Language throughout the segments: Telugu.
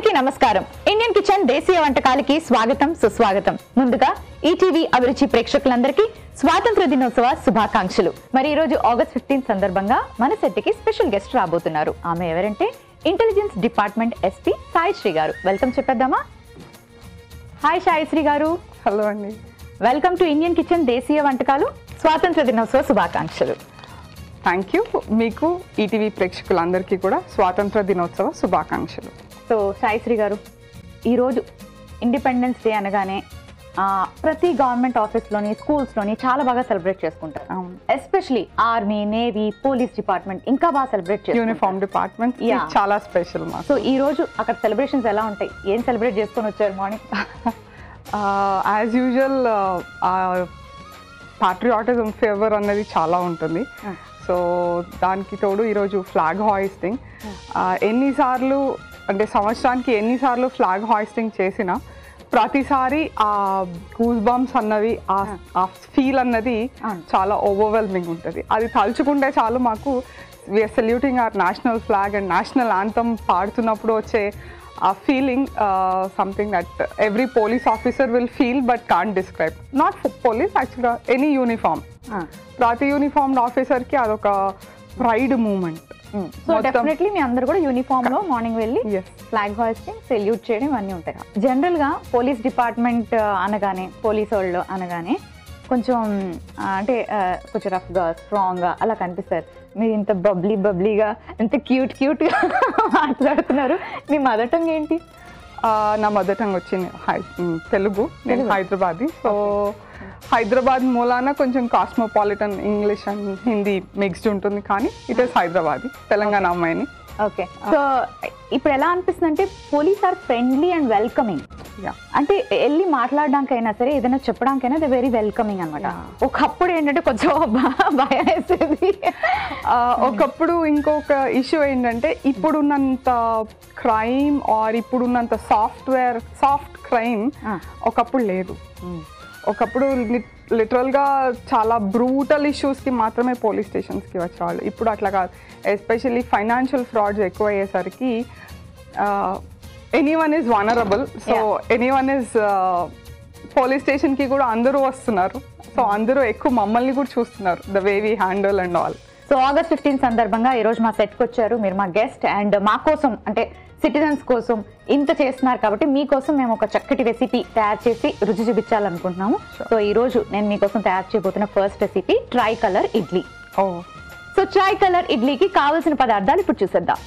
అందరికీ నమస్కారం ఇండియన్ కిచెన్ దేశీయ వంటకాలకి స్వాగతం సుస్వాగతం ముందుగా ఈటీవీ అభిరుచి ప్రేక్షకులందరికీ స్వాతంత్ర దినోత్సవ శుభాకాంక్షలు మరి ఈ రోజు ఆగస్ట్ ఫిఫ్టీన్ సందర్భంగా మన సెట్కి స్పెషల్ గెస్ట్ రాబోతున్నారు ఆమె ఎవరంటే intelligence department SP Sai Sri garu welcome చెప్పేద్దామా హాయ్ సాయి శ్రీ గారు హలో అండి వెల్కమ్ టు ఇండియన్ కిచెన్ దేశీయ వంటకాలు స్వాతంత్ర దినోత్సవ శుభాకాంక్షలు థ్యాంక్ యూ మీకు ఈటీవీ ప్రేక్షకులందరికీ కూడా స్వాతంత్ర దినోత్సవ శుభాకాంక్షలు సో సాయిశ్రీ గారు ఈరోజు ఇండిపెండెన్స్ డే అనగానే ఆ, ప్రతి గవర్నమెంట్ ఆఫీస్లోని స్కూల్స్లోని చాలా బాగా సెలబ్రేట్ చేసుకుంటారు అవును. Especially army navy police department ఇంకా బాగా సెలబ్రేట్ చేస్తారు యూనిఫామ్ డిపార్ట్మెంట్ Yeah. చాలా స్పెషల్ మాకు సో ఈ రోజు అక్కడ సెలబ్రేషన్స్ ఎలా ఉంటాయి ఏం సెలబ్రేట్ చేసుకొని వచ్చారు morning as usual patriotism fervour అన్నది చాలా ఉంటుంది Hmm. సో దానికి తోడు ఈరోజు ఫ్లాగ్ హాయిస్టింగ్ ఎన్నిసార్లు అంటే సంవత్సరానికి ఎన్నిసార్లు ఫ్లాగ్ హాయిస్టింగ్ చేసినా ప్రతిసారి ఆ గూస్ బంప్స్ అన్నవి ఆ- ఆ ఫీల్ అన్నది అవును. చాలా ఓవర్వెల్మింగ్ ఉంటుంది అది తలుచుకుంటే చాలు మాకు we are saluting our national flag and national anthem పాడుతున్నప్పుడు వచ్చే ఆ feeling something that every police officer will feel but can't describe not police యాక్చువల్గా ఎనీ యూనిఫామ్ ప్రతి యూనిఫామ్డ్ ఆఫీసర్కి అదొక ప్రైడ్ మూమెంట్ సో డెఫినెట్లీ మీ అందరు కూడా యూనిఫామ్ లో మార్నింగ్ వెళ్ళి Yes. ఫ్లాగ్ హాయిస్టింగ్ సెల్యూట్ చేయడం ఇవన్నీ ఉంటాయి జనరల్ గా పోలీస్ డిపార్ట్మెంట్ అనగానే పోలీస్ వాళ్ళు అనగానే కొంచెం ఆ, అంటే ఆ, కొంచెం రఫ్ గా స్ట్రాంగ్ గా అలా కనిపిస్తారు మీరు ఇంత బబ్లీ బబ్లీగా ఇంత క్యూట్ క్యూట్ గా మాట్లాడుతున్నారు మీ మదర్ టంగ్ ఏంటి నా మదర్ టంగ్ వచ్చింది హై మ్, తెలుగు నేను హైదరాబాదీ సో హైదరాబాద్ మూలాన కొంచెం cosmopolitan English and Hindi mixed ఉంటుంది కానీ ఇట్ ఈస్ హైదరాబాదీ తెలంగాణ అమ్మాయిని ఓకే సో ఇప్పుడు ఎలా అనిపిస్తుంది అంటే police are friendly and welcoming yeah అంటే వెళ్ళి మాట్లాడడానికైనా సరే ఏదైనా చెప్పడానికైనా దే వెరీ వెల్కమింగ్ అనమాట ఒకప్పుడు ఏంటంటే కొంచెం భ- భయం వేసేది ఆ, ఒకప్పుడు ఇంకొక ఇష్యూ ఏంటంటే ఇప్పుడున్నంత క్రైమ్ ఆర్ ఇప్పుడున్నంత సాఫ్ట్వేర్ సాఫ్ట్ క్రైమ్ Ah. ఒకప్పుడు లేదు ఒకప్పుడు లిటరల్గా చాలా బ్రూటల్ ఇష్యూస్కి మాత్రమే పోలీస్ స్టేషన్స్కి వచ్చేవాళ్ళు ఇప్పుడు అట్లా కాదు ఎస్పెషల్లీ ఫైనాన్షియల్ ఫ్రాడ్స్ ఎక్కువ అయ్యేసరికి any one is vulnerable so any one is police స్టేషన్కి కూడా అందరూ వస్తున్నారు సో అందరూ ఎక్కువ మమ్మల్ని కూడా చూస్తున్నారు the way we handle and all so August fifteen సందర్భంగా ఈ రోజు మా సెట్కి వచ్చారు మీరు మా గెస్ట్ అండ్ మా కోసం అంటే సిటిజన్స్ కోసం ఇంత చేస్తున్నారు కాబట్టి మీకోసం మేము ఒక చక్కటి రెసిపీ తయారు చేసి రుచి చూపించాలనుకుంటున్నాము సో ఈ రోజు నేను మీకోసం తయారు చేయబోతున్న first recipe tricolour idli ఓ సో ట్రై కలర్ ఇడ్లీకి కావాల్సిన పదార్థాలు ఇప్పుడు చూసేద్దాం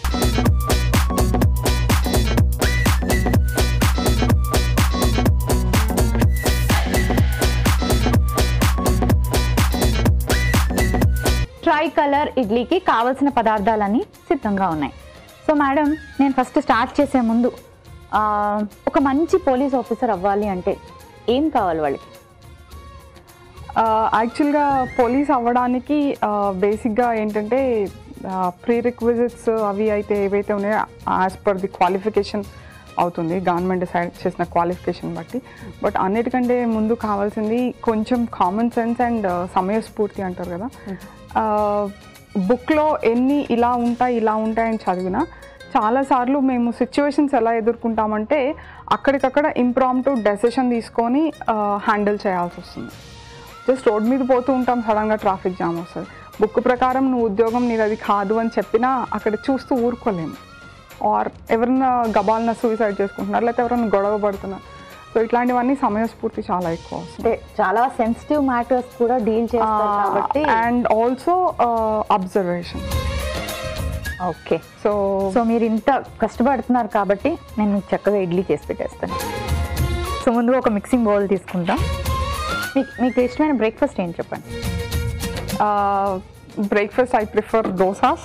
ట్రై కలర్ ఇడ్లీకి కావాల్సిన పదార్థాలన్నీ సిద్ధంగా ఉన్నాయి సో మేడం నేను ఫస్ట్ స్టార్ట్ చేసే ముందు ఆ, ఒక మంచి పోలీస్ ఆఫీసర్ అవ్వాలి అంటే ఏం కావాలి వాళ్ళకి యాక్చువల్గా పోలీస్ అవ్వడానికి బేసిక్గా ఏంటంటే ప్రీ రిక్విజిట్స్ అవి అయితే ఏవైతే ఉన్నాయో యాజ్ పర్ ది క్వాలిఫికేషన్ అవుతుంది గవర్నమెంట్ డిసైడ్ చేసిన క్వాలిఫికేషన్ బట్టి బట్ అన్నిటికంటే ముందు కావాల్సింది కొంచెం కామన్ సెన్స్ అండ్ సమయస్ఫూర్తి అంటారు కదా బుక్లో ఎన్ని ఇలా ఉంటాయి ఇలా ఉంటాయని చదివినా చాలాసార్లు మేము సిచ్యువేషన్స్ ఎలా ఎదుర్కొంటామంటే అక్కడికక్కడ ఇంప్రాంప్టు డెసిషన్ తీసుకొని హ్యాండిల్ చేయాల్సి వస్తుంది జస్ట్ రోడ్ మీద పోతూ ఉంటాం సడన్గా ట్రాఫిక్ జామ్ వస్తుంది బుక్ ప్రకారం నువ్వు ఉద్యోగం నీది అది కాదు అని చెప్పినా అక్కడ చూస్తూ ఊరుకోలేము ఆర్ ఎవరన్నా గబాలన సూసైడ్ చేసుకుంటున్నారు లేకపోతే ఎవరైనా గొడవ పడుతున్నారు సో ఇట్లాంటివన్నీ సమయస్ఫూర్తి చాలా ఎక్కువ వస్తుంది అంటే చాలా సెన్సిటివ్ మ్యాటర్స్ కూడా డీల్ చేస్తారు కాబట్టి and also observation okay so so మీరు ఇంత కష్టపడుతున్నారు కాబట్టి నేను మీకు చక్కగా ఇడ్లీ చేసి పెట్టేస్తాను సో ముందుగా ఒక మిక్సింగ్ బౌల్ తీసుకుంటాం మీకు మీకు ఇష్టమైన బ్రేక్ఫాస్ట్ ఏంటి చెప్పండి breakfast I prefer dosas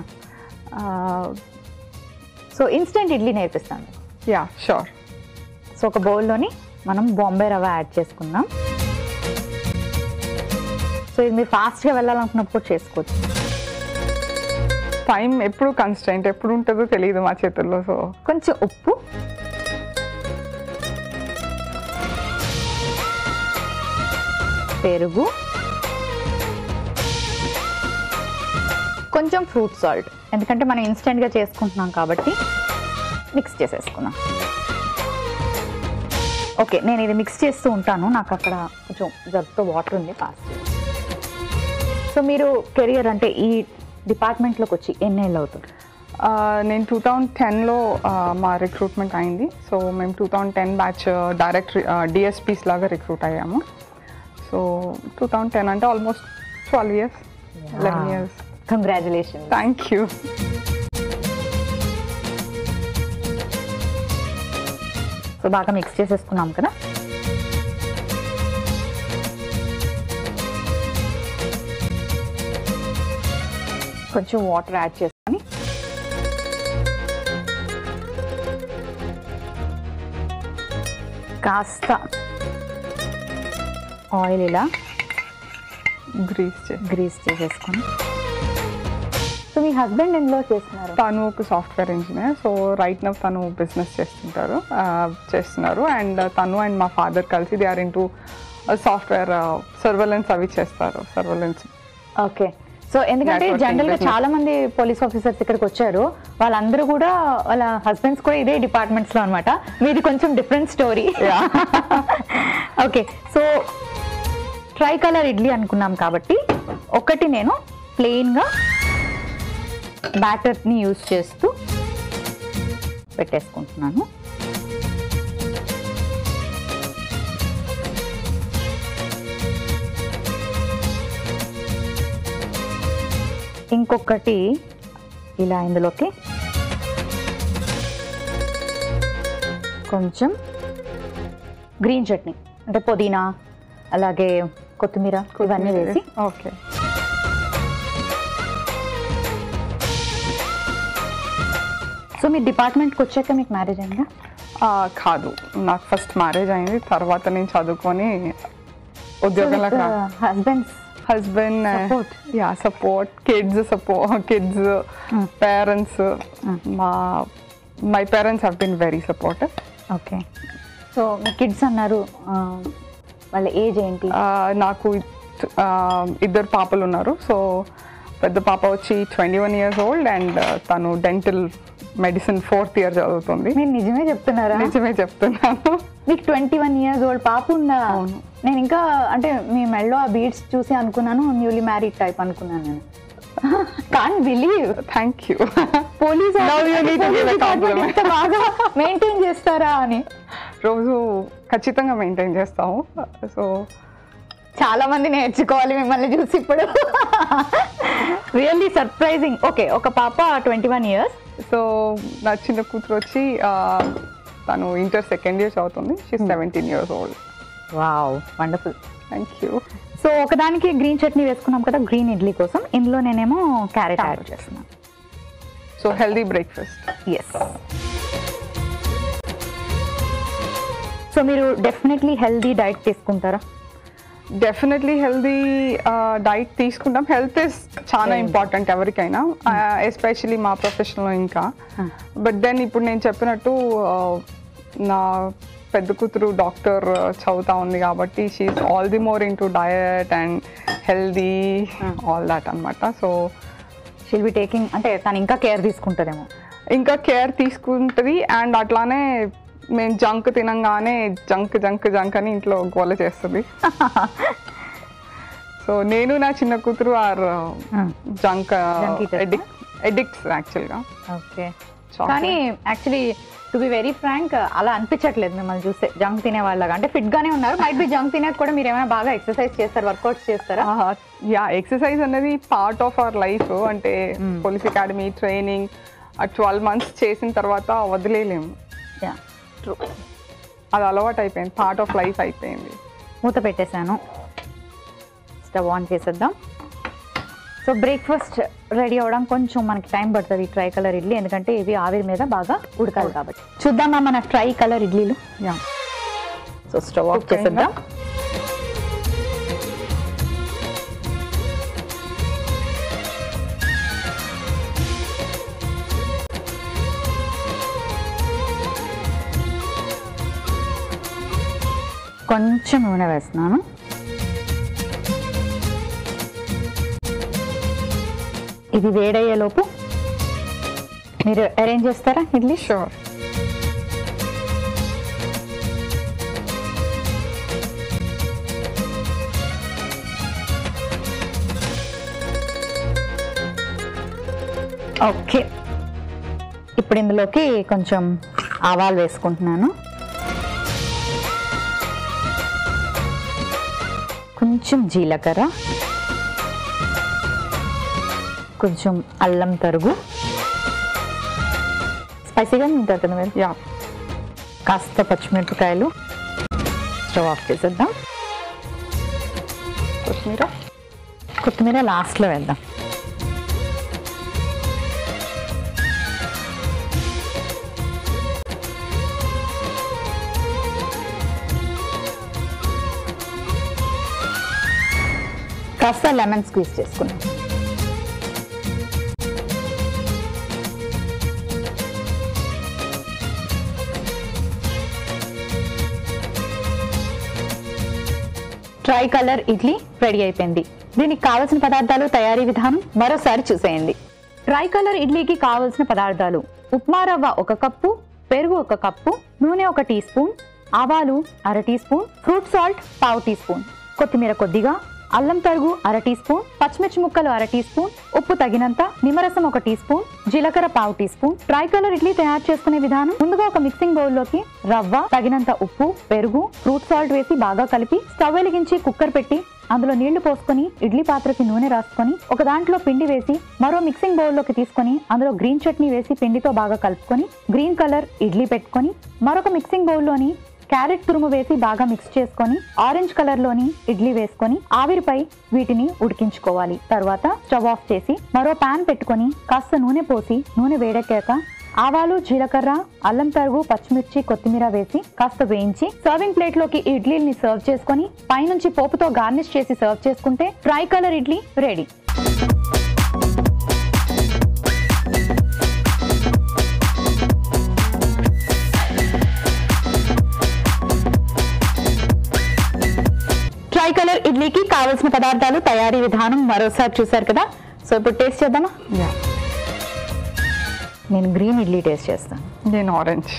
so instant idli నేర్పిస్తాను యా షూర్ సో ఒక బౌల్లోని మనం బాంబే రవ్వ యాడ్ చేసుకుందాం సో ఇది మీరు ఫాస్ట్గా వెళ్ళాలనుకున్నప్పుడు చేసుకోవచ్చు టైం ఎప్పుడు కన్స్టెంట్ ఎప్పుడు ఉంటుందో తెలియదు మా చేతుల్లో సో కొంచెం ఉప్పు పెరుగు కొంచెం ఫ్రూట్ సాల్ట్ ఎందుకంటే మనం ఇన్స్టెంట్గా చేసుకుంటున్నాం కాబట్టి మిక్స్ చేసేసుకుందాం ఓకే నేను ఇది మిక్స్ చేస్తూ ఉంటాను నాకు అక్కడ కొంచెం జరుగుతూ వాటర్ ఉంది ఫాస్ట్ సో మీరు కెరియర్ అంటే ఈ డిపార్ట్మెంట్లోకి వచ్చి ఎన్నేళ్ళు అవుతుంది ఆ, నేను టూ థౌజండ్ టెన్లో మా రిక్రూట్మెంట్ అయింది సో మేము two thousand ten batch direct DSPs లాగా రిక్రూట్ అయ్యాము సో టూ థౌజండ్ టెన్ అంటే almost twelve years eleven years congratulation thank you so బాగా మిక్స్ చేసేసుకున్నాం కదా కొంచెం వాటర్ యాడ్ చేసుకొని కాస్త ఆయిల్ ఇలా గ్రీస్ చేసి గ్రీస్ చేసేసుకొని సో మీ హస్బెండ్ ఎందులో చేస్తున్నారు తను ఒక software engineer so right now తను బిజినెస్ చేస్తుంటారు ఆ, చేస్తున్నారు అండ్ తను అండ్ మా ఫాదర్ కలిసి they are into software surveillance అవి చేస్తారు సర్వలెన్స్ ఓకే సో ఎందుకంటే Networking జనరల్ గా business. చాలా మంది పోలీస్ ఆఫీసర్స్ ఇక్కడికి వచ్చారు వాళ్ళందరూ కూడా వాళ్ళ హస్బెండ్స్ కూడా ఇదే డిపార్ట్మెంట్స్ లో అనమాట మీది కొంచెం different story okay so tricolour idli అనుకున్నాం కాబట్టి ఒకటి నేను ప్లెయిన్ గా బ్యాటర్ ని యూజ్ చేస్తూ పెట్టేసుకుంటున్నాను ఇంకొకటి ఇలా ఇందులోకి కొంచెం గ్రీన్ చట్నీ అంటే పుదీనా అలాగే కొత్తిమీర ఇవన్నీ వేసి ఓకే సో మీ డిపార్ట్మెంట్కి వచ్చాక మీకు మ్యారేజ్ అయిందా కాదు నాకు ఫస్ట్ మ్యారేజ్ అయింది తర్వాత నేను చదువుకొని ఉద్యోగంలోకి రా husbands husband Support. Yeah support kids support kids parents మా my parents have been very supportive okay so మీ కిడ్స్ అన్నారు ఆ, వాళ్ళ ఏజ్ ఏంటి నాకు ఇద్- ఆ, ఇద్దరు పాపలు ఉన్నారు సో పెద్ద పాప వచ్చి twenty one years old and తను డెంటల్ మెడిసిన్ ఫోర్త్ ఇయర్ చదువుతుంది మీరు నిజమే చెప్తున్నారా నిజమే చెప్తున్నాను మీకు ట్వంటీ వన్ ఇయర్స్ ఓల్డ్ పాప ఉందా అవును. నేను ఇంకా అంటే మీ మెడలో ఆ బీడ్స్ చూసి అనుకున్నాను న్యూలీ మ్యారీడ్ టైప్ అనుకున్నాను నేను can believe thank you police Now you need to give a compliment. బాగా మెయింటైన్ చేస్తారా అని రోజు ఖచ్చితంగా మెయింటైన్ చేస్తాము సో చాలా మంది నేర్చుకోవాలి మిమ్మల్ని చూసి ఇప్పుడు రియల్లీ సర్ప్రైజింగ్ ఓకే ఒక పాప ట్వంటీ వన్ ఇయర్స్ సో నా చిన్న కూతురు వచ్చి ఆ, తను ఇంటర్ సెకండ్ ఇయర్ చదువుతుంది she seventeen years old wow wonderful thank you so ఒకదానికి గ్రీన్ చట్నీ వేసుకున్నాం కదా గ్రీన్ ఇడ్లీ కోసం ఇందులో నేనేమో క్యారెట్ యాడ్ చేస్తున్నాను so healthy breakfast yes so మీరు డెఫినెట్లీ హెల్దీ డైట్ తీసుకుంటారా డెఫినెట్లీ హెల్దీ డైట్ తీసుకుంటాం హెల్త్ ఇస్ చాలా ఇంపార్టెంట్ ఎవరికైనా ఎస్పెషలీ మా ప్రొఫెషన్లో ఇంకా బట్ దెన్ ఇప్పుడు నేను చెప్పినట్టు uh, నా పెద్ద కూతురు డాక్టర్ చదువుతా ఉంది కాబట్టి she's all the more into diet and healthy all that అనమాట సో షిల్ బి టేకింగ్ అంటే తను ఇంకా కేర్ తీసుకుంటుందేమో ఇంకా కేర్ తీసుకుంటుంది అండ్ అట్లానే మేము జంక్ తినంగానే జంక్ జంక్ జంక్ అని ఇంట్లో గోల చేస్తుంది సో నేను నా చిన్న కూతురు are junk Junk eaters, addict addicts యాక్చువల్గా ఓకే Chocolate. కానీ actually to be very frank అలా అనిపించట్లేదు మిమ్మల్ని చూస్తే జంక్ తినే వాళ్ళగా అంటే ఫిట్ గానే ఉన్నారు మైట్ బి జంక్ తినేది కూడా మీరు ఏమైనా బాగా ఎక్సర్సైజ్ చేస్తారు వర్కౌట్స్ చేస్తారా యా ఎక్సర్సైజ్ అనేది పార్ట్ ఆఫ్ అవర్ లైఫ్ అంటే పోలీస్ అకాడమీ ట్రైనింగ్ ఆ ట్వెల్వ్ మంత్స్ చేసిన తర్వాత వదిలేయలేము యా ట్రూ అది అలవాటు అయిపోయింది పార్ట్ ఆఫ్ లైఫ్ అయిపోయింది మూత పెట్టేశాను స్టవ్ ఆన్ చేసేద్దాం సో బ్రేక్ఫాస్ట్ రెడీ అవ్వడం కొంచెం మనకి టైం పడుతుంది ట్రై కలర్ ఇడ్లీ ఎందుకంటే ఇవి ఆవిరి మీద బాగా ఉడకాలి కాబట్టి చూద్దామా మన ట్రై కలర్ ఇడ్లీలు yeah so stove off Okay, చేసేద్దాం కొంచెం నూనె వేస్తున్నాను ఇది వేడయ్యేలోపు మీరు అరేంజ్ చేస్తారా ఇడ్లీ షూర్ ఓకే ఇప్పుడు ఇందులోకి కొంచెం ఆవాలు వేసుకుంటున్నాను కొంచెం జీలకర్ర కొంచెం అల్లం తరుగు స్పైసీగా ఉంటుంది కదా మీరు యా కాస్త పచ్చిమిరపకాయలు స్టవ్ ఆఫ్ చేసేద్దాం కొత్తిమీర కొత్తిమీర లాస్ట్లో వేద్దాం కాస్త లెమన్ స్క్వీజ్ చేసుకున్నాం ట్రై కలర్ ఇడ్లీ రెడీ అయిపోయింది దీనికి కావలసిన పదార్థాలు తయారీ విధానం మరోసారి చూసేయండి ట్రై కలర్ ఇడ్లీకి కావలసిన పదార్థాలు ఉప్మా రవ్వ ఒక కప్పు పెరుగు ఒక కప్పు నూనె ఒక టీ స్పూన్ ఆవాలు అర టీ స్పూన్ ఫ్రూట్ సాల్ట్ పావు టీ స్పూన్ కొత్తిమీర కొద్దిగా అల్లం తరుగు అర టీ స్పూన్ పచ్చిమిర్చి ముక్కలు అర టీ స్పూన్ ఉప్పు తగినంత నిమ్మరసం ఒక టీ స్పూన్ జీలకర్ర పావు teaspoon tricolour idli తయారు చేసుకునే విధానం ముందుగా ఒక మిక్సింగ్ బౌల్ లోకి రవ్వ తగినంత ఉప్పు పెరుగు ఫ్రూట్ సాల్ట్ వేసి బాగా కలిపి స్టవ్ వెలిగించి కుక్కర్ పెట్టి అందులో నీళ్లు పోసుకొని ఇడ్లీ పాత్రకి నూనె రాసుకొని ఒక దాంట్లో పిండి వేసి మరో మిక్సింగ్ బౌల్ లోకి తీసుకొని అందులో గ్రీన్ చట్నీ వేసి పిండితో బాగా కలుపుకొని గ్రీన్ కలర్ ఇడ్లీ పెట్టుకొని మరొక మిక్సింగ్ బౌల్లోని క్యారెట్ తురుము వేసి బాగా మిక్స్ చేసుకొని ఆరెంజ్ కలర్ లోని ఇడ్లీ వేసుకొని ఆవిరిపై వీటిని ఉడికించుకోవాలి తర్వాత స్టవ్ ఆఫ్ చేసి మరో పాన్ పెట్టుకొని కాస్త నూనె పోసి నూనె వేడెక్కాక ఆవాలు జీలకర్ర అల్లం తరుగు పచ్చిమిర్చి కొత్తిమీర వేసి కాస్త వేయించి సర్వింగ్ ప్లేట్ లోకి ఈ ఇడ్లీని సర్వ్ చేసుకొని పైనుంచి పోపుతో గార్నిష్ చేసి సర్వ్ చేసుకుంటే tricolour idli ready tricolour ఇడ్లీకి కావలసిన పదార్థాలు తయారీ విధానం మరోసారి చూసారు కదా సో ఇప్పుడు టేస్ట్ చేద్దామా యా నేను గ్రీన్ ఇడ్లీ టేస్ట్ చేస్తాను నేను ఆరెంజ్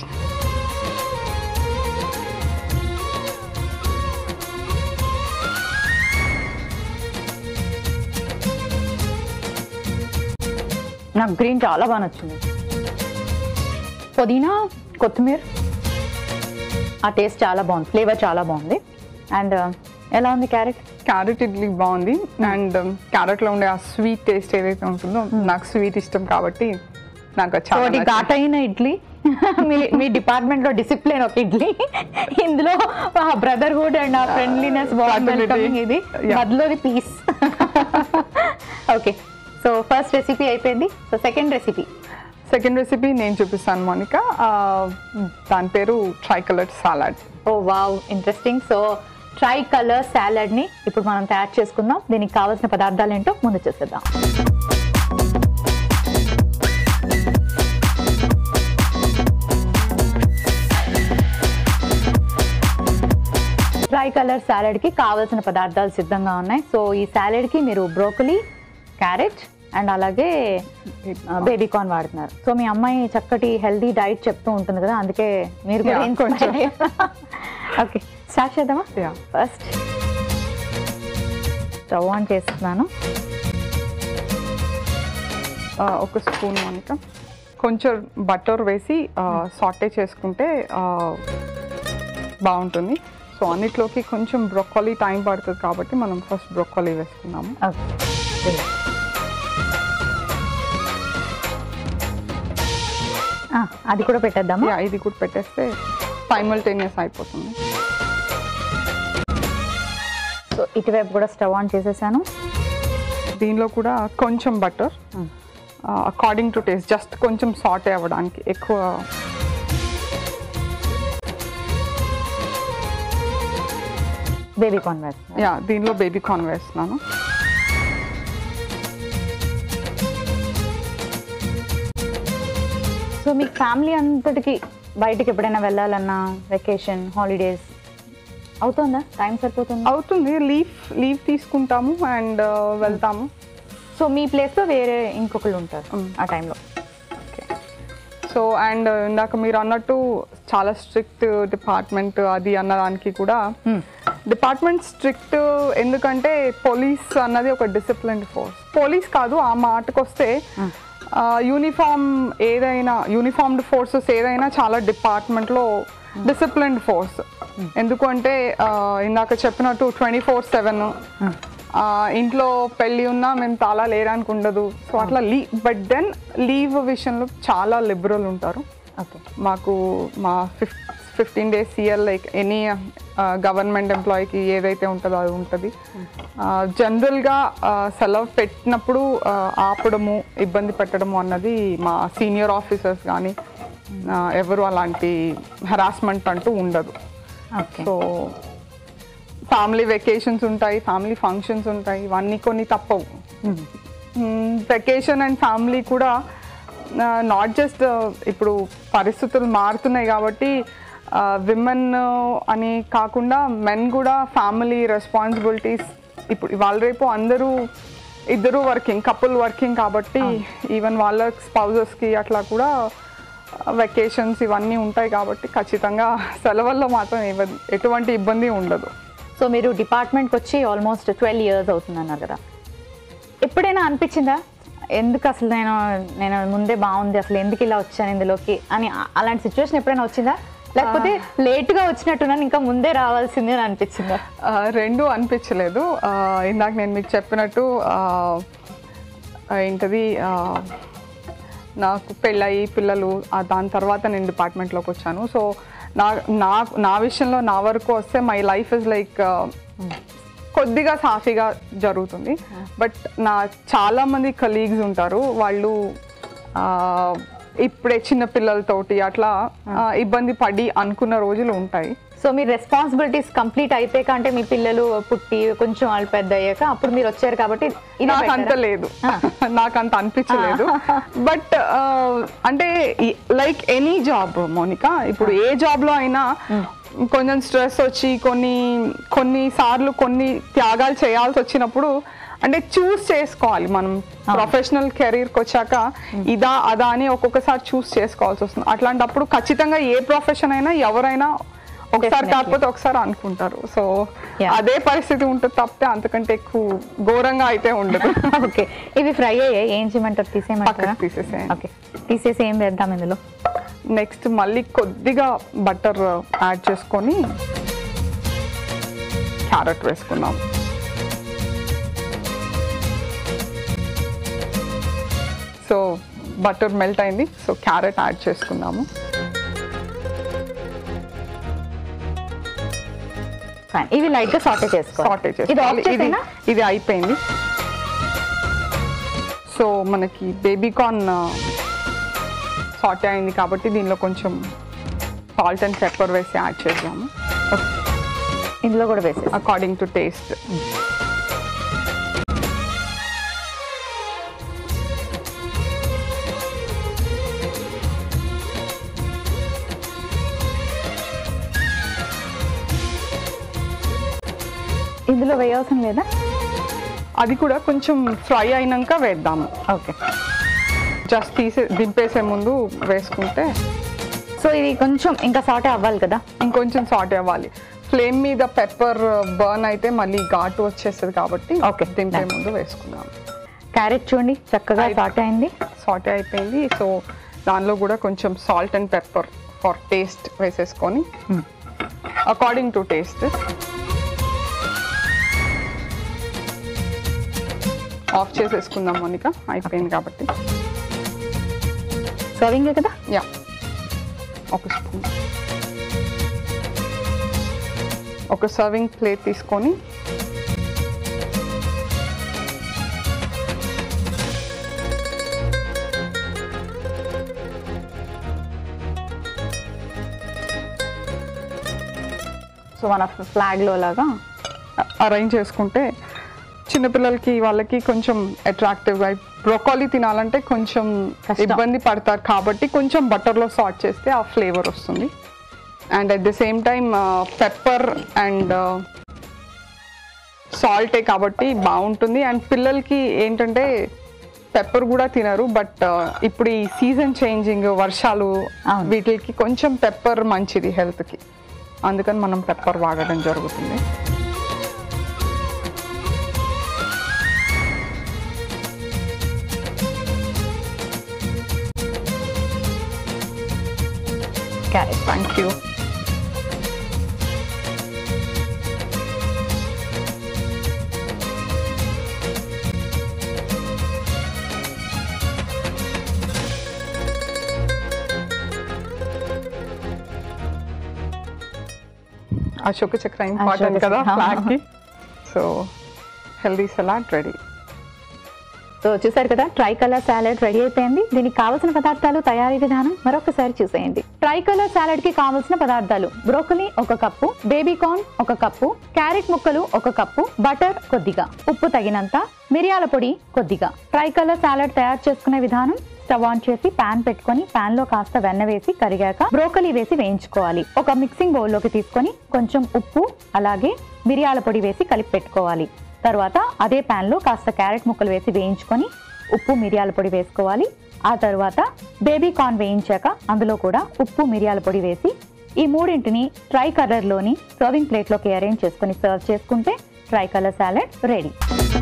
నాకు గ్రీన్ చాలా బాగా నచ్చింది పుదీనా కొత్తిమీర ఆ టేస్ట్ చాలా బాగుంది ఫ్లేవర్ చాలా బాగుంది అండ్ ఎలా ఉంది క్యారెట్ క్యారెట్ ఇడ్లీ బాగుంది అండ్ క్యారెట్ లో ఉండే ఆ స్వీట్ టేస్ట్ ఏదైతే ఉంటుందో నాకు స్వీట్ ఇష్టం కాబట్టి నాకు అది చాలా ఒకటి నచ్చింది. ఘాటైన ఇడ్లీ మీ మీ డిపార్ట్మెంట్ లో డిసిప్లిన్ ఒక ఇడ్లీ ఇందులో బ్రదర్హుడ్ అండ్ ఆ ఫ్రెండ్లీనెస్ Fraternity. ఇది Yeah. మధ్యలోది peace okay so first recipe అయిపోయింది so second recipe second recipe నేను చూపిస్తాను మోనిక ఆ, దాని పేరు tricolour salad oh wow interesting so tricolour salad ని ఇప్పుడు మనం తయారు చేసుకుందాం దీనికి కావాల్సిన పదార్థాలు ఏంటో ముందు చూసేద్దాం ట్రై కలర్ సాలడ్ కి కావాల్సిన పదార్థాలు సిద్ధంగా ఉన్నాయి సో ఈ సాలడ్ కి మీరు బ్రోకలీ క్యారెట్ అండ్ అలాగే బేబీ కార్న్ వాడుతున్నారు సో మీ అమ్మాయి చక్కటి హెల్దీ డైట్ చెప్తూ ఉంటుంది కదా అందుకే మీరు కూడా Yeah, కొంచెం. ఓకే స్టార్ట్ చేద్దామా Yeah. ఫస్ట్ స్టవ్ ఆన్ చేస్తున్నాను ఆ, ఒక స్పూన్ మోనిక కొంచెం బటర్ వేసి సాటే చేసుకుంటే ఆ, బాగుంటుంది సో అన్నిట్లోకి కొంచెం బ్రొక్కలీ టైం పడుతుంది కాబట్టి మనం ఫస్ట్ బ్రొక్కలీ వేసుకున్నాము ఓకే ఆ, అది కూడా పెట్టేద్దామా యా ఇది కూడా పెట్టేస్తే సైమల్టేనియస్ అయిపోతుంది సో ఇటువైపు కూడా స్టవ్ ఆన్ చేసేసాను దీనిలో కూడా కొంచెం butter according to taste just కొంచెం సాట్ అవ్వడానికి ఎక్కువ బేబీ కార్న్ వేస్తున్నాను యా దీనిలో బేబీ కార్న్ వేస్తున్నాను సో మీకు ఫ్యామిలీ అంతటికి బయటికి ఎప్పుడైనా వెళ్ళాలన్నా వెకేషన్ హాలిడేస్ అవుతుందా టైం సరిపోతుందా అవుతుంది లీవ్ లీవ్ తీసుకుంటాము అండ్ వెళ్తాము సో మీ ప్లేస్లో వేరే ఇంకొకళ్ళు ఉంటారు Mm. ఆ టైంలో ఓకే సో అండ్ ఇందాక మీరు అన్నట్టు చాలా స్ట్రిక్ట్ డిపార్ట్మెంట్ అది అన్నదానికి కూడా డిపార్ట్మెంట్ స్ట్రిక్ట్ ఎందుకంటే పోలీస్ అన్నది ఒక డిసిప్లిన్ ఫోర్స్ పోలీస్ కాదు ఆ మాటకు వస్తే యూనిఫామ్ ఏదైనా యూనిఫామ్డ్ ఫోర్సెస్ ఏదైనా చాలా డిపార్ట్మెంట్లో డిసిప్లిన్డ్ ఫోర్స్ ఎందుకంటే ఆ, ఇందాక చెప్పినట్టు ట్వంటీ ఫోర్ సెవెన్ ఇంట్లో పెళ్ళి ఉన్నా మేము తాళా లేడానికి ఉండదు సో అట్లా లీ బట్ దెన్ లీవ్ విషయంలో చాలా లిబరల్ ఉంటారు ఓకే మాకు మా fif fifteen days year like any government ఎంప్లాయీకి ఏదైతే ఉంటుందో అది ఉంటుంది జనరల్గా సెలవు పెట్టినప్పుడు ఆ, ఆపడము ఇబ్బంది పెట్టడము అన్నది మా సీనియర్ ఆఫీసర్స్ కానీ ఎవరు అలాంటి హరాస్మెంట్ అంటూ ఉండదు ఓకే సో ఫ్యామిలీ వెకేషన్స్ ఉంటాయి ఫ్యామిలీ ఫంక్షన్స్ ఉంటాయి ఇవన్నీ కొన్ని తప్పవు వెకేషన్ అండ్ ఫ్యామిలీ కూడా నాట్ జస్ట్ ఇప్పుడు పరిస్థితులు మారుతున్నాయి కాబట్టి విమెన్ అని కాకుండా మెన్ కూడా ఫ్యామిలీ రెస్పాన్సిబిలిటీస్ ఇప్పుడు ఇవాళ రేపు అందరూ ఇద్దరు వర్కింగ్ కపుల్ వర్కింగ్ కాబట్టి ఈవెన్ వాళ్ళ స్పౌజెస్కి అట్లా కూడా వెకేషన్స్ ఇవన్నీ ఉంటాయి కాబట్టి ఖచ్చితంగా సెలవుల్లో మాత్రం ఎవ- ఎటువంటి ఇబ్బంది ఉండదు సో మీరు డిపార్ట్మెంట్కి వచ్చి ఆల్మోస్ట్ ట్వెల్వ్ ఇయర్స్ అవుతుంది అన్నారు కదా ఎప్పుడైనా అనిపించిందా ఎందుకు అసలు నేను నేను ముందే బాగుంది అసలు ఎందుకు ఇలా వచ్చాను ఇందులోకి అని అ- అలాంటి సిచ్యువేషన్ ఎప్పుడైనా వచ్చిందా లేకపోతే లేట్గా వచ్చినట్టున్నాను ఇంకా ముందే రావాల్సింది అని అనిపించిందా ఆ, రెండు అనిపించలేదు ఆ, ఇందాక నేను మీకు చెప్పినట్టు ఆ, ఏంటది ఆ, నాకు పెళ్ళయి పిల్లలు ఆ, దాని తర్వాత నేను డిపార్ట్మెంట్లోకి వచ్చాను సో నా నా నా విషయంలో నా వరకు వస్తే మై లైఫ్ ఇస్ లైక్ కొద్దిగా సాఫీగా జరుగుతుంది బట్ నా చాలా మంది కలీగ్స్ ఉంటారు వాళ్ళు ఆ, ఇప్పుడే చిన్న పిల్లలతోటి అట్లా ఆ, ఇబ్బంది పడి అనుకున్న రోజులు ఉంటాయి సో మీ రెస్పాన్సిబిలిటీస్ కంప్లీట్ అయిపోయాక అంటే మీ పిల్లలు పుట్టి కొంచెం వాళ్ళు పెద్ద అయ్యాక అప్పుడు మీరు వచ్చారు కాబట్టి ఇది నాకు అంత better ఆ? లేదు నాకు అంత అనిపించలేదు బట్ అంటే లైక్ ఎనీ జాబ్ మోనిక ఇప్పుడు ఏ జాబ్ లో అయినా కొంచెం స్ట్రెస్ వచ్చి కొన్ని కొన్ని సార్లు కొన్ని త్యాగాలు చేయాల్సి వచ్చినప్పుడు అంటే చూస్ చేసుకోవాలి మనం ప్రొఫెషనల్ కెరీర్కి వచ్చాక ఇదా అదా అని ఒక్కొక్కసారి చూస్ చేసుకోవాల్సి వస్తుంది అట్లాంటప్పుడు ఖచ్చితంగా ఏ ప్రొఫెషన్ అయినా ఎవరైనా ఒకసారి Definitely. కాకపోతే ఒకసారి అనుకుంటారు సో Yeah. అదే పరిస్థితి ఉంటుంది తప్పితే అంతకంటే ఎక్కువ ఘోరంగా అయితే ఉండదు ఓకే ఇవి ఫ్రై అయ్యాయి ఏం చేయమంటారు తీసేయమంటారా పక్కకు తీసేసేయండి ఓకే తీసేసి ఏం వేద్దాం ఇందులో నెక్స్ట్ మళ్ళీ కొద్దిగా బటర్ యాడ్ చేసుకొని క్యారెట్ వేసుకున్నాం సో బటర్ మెల్ట్ అయింది సో క్యారెట్ యాడ్ చేసుకుందాము ఫైన్ ఇవి లైట్ గా సాటే చేసుకో సాటే ఇది ఆఫ్ చేసుకోవాలి ఇది చేసేనా ఇది అయిపోయింది సో మనకి బేబీ కార్న్ సాటే అయింది కాబట్టి దీనిలో కొంచెం సాల్ట్ అండ్ పెప్పర్ వేసి యాడ్ చేద్దాము ఇందులో కూడా వేసేసి అకార్డింగ్ టు టేస్ట్ ఇందులో వేయాల్సిన లేదా అది కూడా కొంచెం ఫ్రై అయినాక వేద్దాము ఓకే జస్ట్ తీసే దింపేసే ముందు వేసుకుంటే సో ఇది కొంచెం ఇంకా సాటే అవ్వాలి కదా ఇంకొంచెం సాట్ అవ్వాలి ఫ్లేమ్ మీద పెప్పర్ బర్న్ అయితే మళ్ళీ ఘాటు వచ్చేస్తుంది కాబట్టి Okay, దింపే done. ముందు వేసుకుందాం క్యారెట్ చూడండి చక్కగా అయిపో- సాటే అయింది సాటే అయిపోయింది సో దానిలో కూడా కొంచెం salt and pepper for taste వేసేసుకొని అకార్డింగ్ టు టేస్ట్ ఆఫ్ చేసేసుకుందాం మోనిక అయిపోయింది కాబట్టి సర్వింగ్ కదా యా ఒక స్పూన్ ఒక సర్వింగ్ ప్లేట్ తీసుకొని సో మన ఫ్లాగ్ లో లాగా అరేంజ్ చేసుకుంటే చిన్నపిల్లలకి వాళ్ళకి కొంచెం అట్రాక్టివ్గా బ్రోకాలీ తినాలంటే కొంచెం కష్టం. ఇబ్బంది పడతారు కాబట్టి కొంచెం బటర్లో సాట్ చేస్తే ఆ ఫ్లేవర్ వస్తుంది and at the same time pepper and సాల్టే కాబట్టి బాగుంటుంది అండ్ పిల్లలకి ఏంటంటే పెప్పర్ కూడా తినరు బట్ ఇప్పుడు ఈ సీజన్ చేంజింగ్ వర్షాలు అవును. వీటికి కొంచెం పెప్పర్ మంచిది హెల్త్కి అందుకని మనం పెప్పర్ వాడడం జరుగుతుంది క్యారెట్ థ్యాంక్ యూ అశోక చక్ర ఇంపార్టెంట్ అశోక కదా చక్ర. ఫ్లాగ్ కి so healthy salad ready so చూసారు కదా ట్రై కలర్ సాలెడ్ రెడీ అయిపోయింది దీనికి కావాల్సిన పదార్థాలు తయారీ విధానం మరొకసారి చూసేయండి ట్రై కలర్ సాలెడ్ కి కావాల్సిన పదార్థాలు బ్రోకలీ ఒక కప్పు బేబీ కార్న్ ఒక కప్పు క్యారెట్ ముక్కలు ఒక కప్పు బటర్ కొద్దిగా ఉప్పు తగినంత మిరియాల పొడి కొద్దిగా ట్రై కలర్ సాలెడ్ తయారు చేసుకునే విధానం స్టవ్ ఆన్ చేసి పాన్ పెట్టుకొని పాన్ లో కాస్త వెన్న వేసి కరిగాక బ్రోకలీ వేసి వేయించుకోవాలి ఒక మిక్సింగ్ బౌల్ లోకి తీసుకొని కొంచెం ఉప్పు అలాగే మిరియాల పొడి వేసి కలిపి పెట్టుకోవాలి తర్వాత అదే పాన్ లో కాస్త క్యారెట్ ముక్కలు వేసి వేయించుకొని ఉప్పు మిరియాల పొడి వేసుకోవాలి ఆ తర్వాత బేబీ కార్న్ వేయించాక అందులో కూడా ఉప్పు మిరియాల పొడి వేసి ఈ మూడింటిని ట్రై కలర్లోని సర్వింగ్ ప్లేట్లోకి అరేంజ్ చేసుకొని సర్వ్ చేసుకుంటే tricolour salad ready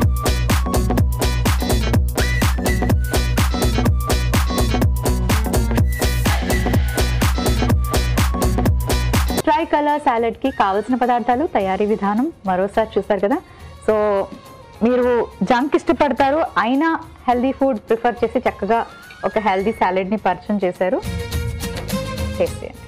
tricolour salad కి కావలసిన పదార్థాలు తయారీ విధానం మరోసారి చూసారు కదా సో మీరు జంక్ ఇష్టపడతారు అయినా హెల్దీ ఫుడ్ ప్రిఫర్ చేసి చక్కగా ఒక హెల్దీ సాలెడ్ ని పరిచయం చేశారు టేస్ట్ చేయండి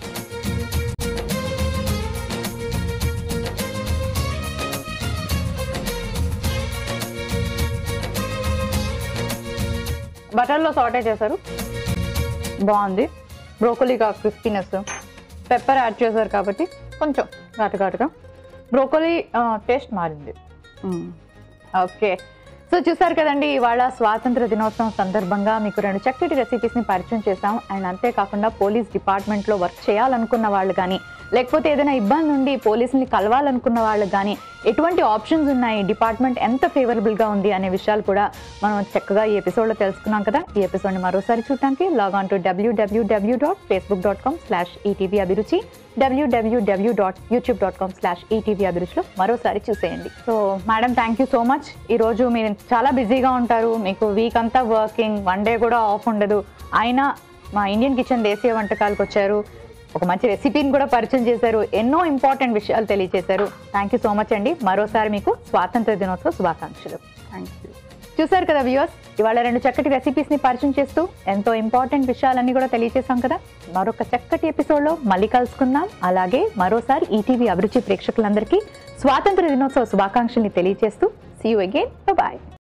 బటర్లో సాటే చేశారు బాగుంది బ్రోకోలీగా క్రిస్పీనెస్ పెప్పర్ యాడ్ చేశారు కాబట్టి కొంచెం ఘాటు ఘాటుగా బ్రోకోలీ టేస్ట్ మారింది ఓకే సో చూసారు కదండి ఇవాళ స్వాతంత్ర దినోత్సవం సందర్భంగా మీకు రెండు చక్కటి రెసిపీస్ని పరిచయం చేశాం అండ్ అంతేకాకుండా పోలీస్ డిపార్ట్మెంట్లో వర్క్ చేయాలనుకున్న వాళ్ళు కానీ లేకపోతే ఏదైనా ఇబ్బంది ఉండి పోలీసుల్ని కలవాలనుకున్న వాళ్ళు కానీ ఎటువంటి ఆప్షన్స్ ఉన్నాయి డిపార్ట్మెంట్ ఎంత ఫేవరబుల్గా ఉంది అనే విషయాలు కూడా మనం చక్కగా ఈ ఎపిసోడ్లో తెలుసుకున్నాం కదా ఈ ఎపిసోడ్ని మరోసారి చూడటానికి log on to W W W dot Facebook dot com slash ETV Abhiruchi W W W dot YouTube dot com slash ETV అభిరుచిలో మరోసారి చూసేయండి so madam thank you so much ఈరోజు మీరు చాలా బిజీగా ఉంటారు మీకు వీక్ అంతా వర్కింగ్ వన్ డే కూడా ఆఫ్ ఉండదు అయినా మా ఇండియన్ కిచెన్ దేశీయ వంటకాలకు వచ్చారు ఒక మంచి రెసిపీని కూడా పరిచయం చేశారు ఎన్నో ఇంపార్టెంట్ విషయాలు తెలియజేశారు థ్యాంక్ యూ సో మచ్ అండి మరోసారి మీకు స్వాతంత్ర దినోత్సవ శుభాకాంక్షలు థ్యాంక్ యూ చూసారు కదా వ్యూవర్స్ ఇవాళ రెండు చక్కటి రెసిపీస్ ని పరిచయం చేస్తూ ఎంతో ఇంపార్టెంట్ విషయాలన్నీ కూడా తెలియజేశాం కదా మరొక చక్కటి ఎపిసోడ్ లో మళ్ళీ కలుసుకుందాం అలాగే మరోసారి ఈటీవీ అభిరుచి ప్రేక్షకులందరికీ స్వాతంత్ర దినోత్సవ శుభాకాంక్షల్ని తెలియజేస్తూ సీ యూ అగైన్ బాయ్